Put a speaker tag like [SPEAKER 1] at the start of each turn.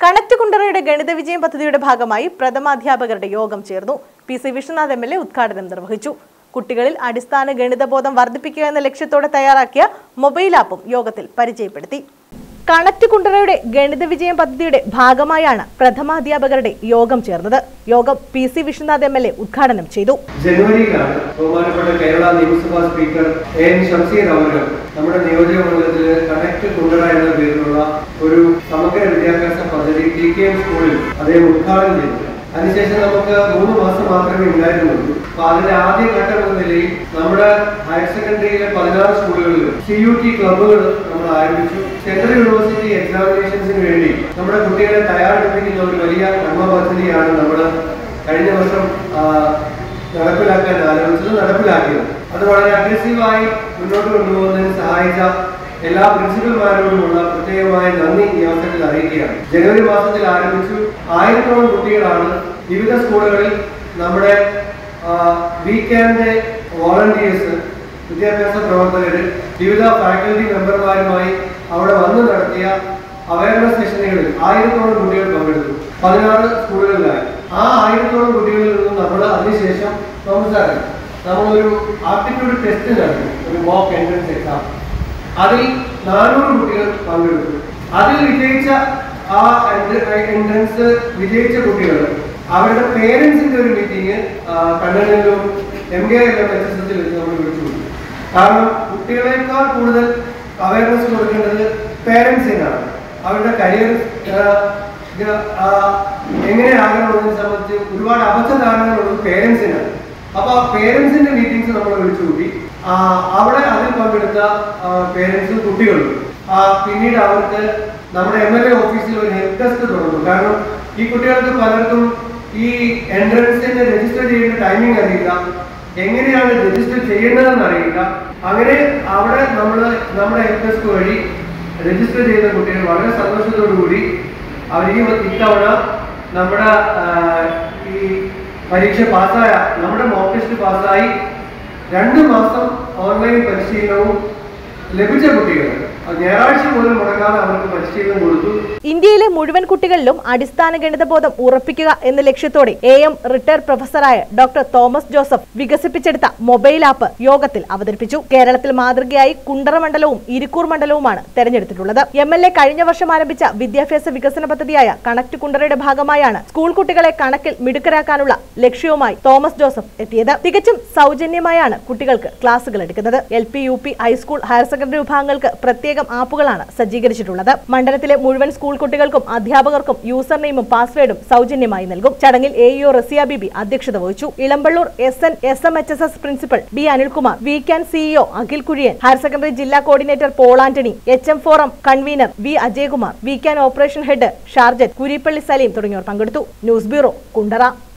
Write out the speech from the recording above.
[SPEAKER 1] Connect കുണ്ടറയുടെ ഗണിത വിജയം പദ്ധതിയുടെ ഭാഗമായി പ്രഥമാധ്യാപകരുടെ യോഗം ചേർന്നു P C Vishwanath M L A ഉദ്ഘാടനം നിർവഹിച്ചു കുട്ടികളിൽ അടിസ്ഥാന ഗണിതബോധം വർദ്ധിപ്പിക്കുക എന്ന ലക്ഷ്യത്തോടെ തയ്യാറാക്കിയ മൊബൈൽ ആപ്പും യോഗത്തിൽ പരിചയപ്പെടുത്തി കണക്ട് കുണ്ടറയുടെ ഗണിത വിജയം പദ്ധതിയുടെ ഭാഗമായാണ് പ്രഥമാധ്യാപകരുടെ യോഗം ചേർന്നത് യോഗം P C Vishwanath M L A ഉദ്ഘാടനം ചെയ്തു
[SPEAKER 2] ജനുവരിയിലാണ് ബഹുമാനപ്പെട്ട കേരള നിയമസഭാ സ്പീക്കർ എ എൻ ഷംസീർ അവർ നമ്മുടെ നിയോജക മണ്ഡലത്തില് കണക്ട് കുണ്ടറ എന്ന പേരിലുള്ള ഒരു സമഗ്ര വിദ്യാഭ്യാസ പദ്ധതി ടി കെ എം സ്കൂളിൽ അദ്ദേഹം ഉദ്ഘാടനം ചെയ്തു അതിനുശേഷം നമുക്ക് മൂന്ന് മാസം മാത്രമേ ഉണ്ടായിരുന്നുള്ളൂ അപ്പൊ അതിന്റെ ആദ്യ ഘട്ടം എന്ന നിലയിൽ നമ്മുടെ ഹയർ സെക്കൻഡറിയിലെ പതിനാറ് സ്കൂളുകളിൽ സി യു ടി ക്ലബ്ബുകൾ നമ്മൾ ആരംഭിച്ചു സെൻട്രൽ യൂണിവേഴ്സിറ്റി എക്സാമിനേഷൻസിന് വേണ്ടി നമ്മുടെ കുട്ടികളെ തയ്യാറെടുപ്പിക്കുന്ന ഒരു വലിയ കർമ്മ പദ്ധതിയാണ് നമ്മൾ കഴിഞ്ഞ വർഷം ആ, നടപ്പിലാക്കാൻ ആലോചിച്ചത് നടപ്പിലാക്കിയത് അത് വളരെ അഗ്രസീവായി മുന്നോട്ട് കൊണ്ടുപോകുന്നതിന് സഹായിച്ച എല്ലാ പ്രിൻസിപ്പൽമാരോടുമുള്ള പ്രത്യേകമായ നന്ദി ഈ അവസരത്തിൽ അറിയിക്കുകയാണ് ജനുവരി മാസത്തിൽ ആരംഭിച്ചു ആയിരത്തോളം കുട്ടികളാണ് വിവിധ സ്കൂളുകളിൽ നമ്മുടെ വീക്കെൻഡ് വോളണ്ടിയേഴ്സ് വിദ്യാഭ്യാസ പ്രവർത്തകര് വിവിധ ഫാക്കൽറ്റി മെമ്പർമാരുമായി അവിടെ വന്ന് നടത്തിയ അവയർനെസ് സെഷനുകളിൽ ആയിരത്തോളം കുട്ടികൾ പങ്കെടുത്തു പതിനാറ് സ്കൂളുകളിലായി ആ ആയിരത്തോളം കുട്ടികളിൽ നിന്നും നമ്മൾ അതിനുശേഷം തോമസാറ് നമ്മളൊരു ആപ്റ്റിറ്റ്യൂഡ് ടെസ്റ്റ് നടത്തി ഒരു മോക്ക് എൻട്രൻസ് എക്സാം അതിൽ നാനൂറ് കുട്ടികൾ പങ്കെടുത്തു അതിൽ വിജയിച്ച ആ എൻട്രൻസ് വിജയിച്ച കുട്ടികൾ അവരുടെ പേരൻസിന്റെ ഒരു meeting Kannanallur M K L M H S എസിൽ വെച്ച് നമ്മൾ വിളിച്ചു കൊടുത്തു. കാരണം കുട്ടികളെക്കാൾ കൂടുതൽ അവയർനെസ് കൊടുക്കേണ്ടത് പേരൻസിനാണ് അവരുടെ കരിയർ എങ്ങനെയാകണമെന്നതിനെ സംബന്ധിച്ച് ഒരുപാട് അബദ്ധധാരണകളുള്ളത് പേരൻസിനാണ് അപ്പൊ ആ പേരൻസിന്റെ മീറ്റിംഗ്സ് നമ്മൾ വിളിച്ചു കൂട്ടി ആ, അവിടെ അതിൽ പങ്കെടുത്ത പേരൻസും കുട്ടികളും ആ, പിന്നീട് അവർക്ക് നമ്മുടെ എം എൽ എ ഓഫീസിൽ ഒരു ഹെൽപ്പ് ഡെസ്ക് തുറന്നു കാരണം ഈ കുട്ടികൾക്ക് പലർക്കും ഈ എൻട്രൻസിന് രജിസ്റ്റർ ചെയ്യേണ്ട ടൈമിംഗ് അറിയില്ല എങ്ങനെയാണ് രജിസ്റ്റർ ചെയ്യേണ്ടതെന്ന് അറിയില്ല അങ്ങനെ അവിടെ നമ്മൾ നമ്മുടെ ഹെൽപ്പ് ഡെസ്ക് വഴി രജിസ്റ്റർ ചെയ്ത കുട്ടികൾ വളരെ സന്തോഷത്തോടു കൂടി അവർ ഈ ഇത്തവണ നമ്മുടെ ആ, ഈ പരീക്ഷ പാസ്സായ നമ്മുടെ മോക്ക് ടെസ്റ്റ് പാസ്സായി രണ്ട് മാസം ഓൺലൈൻ പരിശീലനവും ലഭിച്ച കുട്ടികൾ അത് ഞായറാഴ്ച പോലും മുടങ്ങാതെ അവർക്ക് പരിശീലനം കൊടുത്തു
[SPEAKER 1] ഇന്ത്യയിലെ മുഴുവൻ കുട്ടികളിലും അടിസ്ഥാന ഗണിതബോധം ഉറപ്പിക്കുക എന്ന ലക്ഷ്യത്തോടെ എ എം റിട്ടയർഡ് പ്രൊഫസറായ ഡോക്ടർ തോമസ് ജോസഫ് വികസിപ്പിച്ചെടുത്ത മൊബൈൽ ആപ്പ് യോഗത്തിൽ അവതരിപ്പിച്ചു കേരളത്തിൽ മാതൃകയായി കുണ്ടറ മണ്ഡലവും ഇരിക്കൂർ മണ്ഡലവുമാണ് തെരഞ്ഞെടുത്തിട്ടുള്ളത് എം എൽ എ കഴിഞ്ഞ വർഷം ആരംഭിച്ച വിദ്യാഭ്യാസ വികസന പദ്ധതിയായ കണക്ട് കുണ്ടറയുടെ ഭാഗമായാണ് സ്കൂൾ കുട്ടികളെ കണക്കിൽ മിടുക്കരാക്കാനുള്ള ലക്ഷ്യവുമായി തോമസ് ജോസഫ് എത്തിയത് തികച്ചും സൗജന്യമായാണ് കുട്ടികൾക്ക് ക്ലാസുകൾ എടുക്കുന്നത് L P U P high school higher secondary വിഭാഗങ്ങൾക്ക് പ്രത്യേകം ആപ്പുകളാണ് സജ്ജീകരിച്ചിട്ടുള്ളത് മണ്ഡലത്തിലെ മുഴുവൻ സ്കൂൾ കുട്ടികൾക്കും അധ്യാപകർക്കും യൂസർ നെയിമും പാസ്വേഡും സൗജന്യമായി നൽകും ചടങ്ങിൽ എ ഇഒ റസിയ ബിബി അധ്യക്ഷത വഹിച്ചു Elampalloor S N S M H S S principal B Anilkumar V can CEO Akhil Kurian higher secondary ജില്ലാ coordinator Paul Antony H M forum convener V Ajayakumar V can operation head ഷാർജറ്റ് കുരിപ്പള്ളി സലീം തുടങ്ങിയവർ പങ്കെടുത്തു ന്യൂസ് ബ്യൂറോ കുണ്ടറ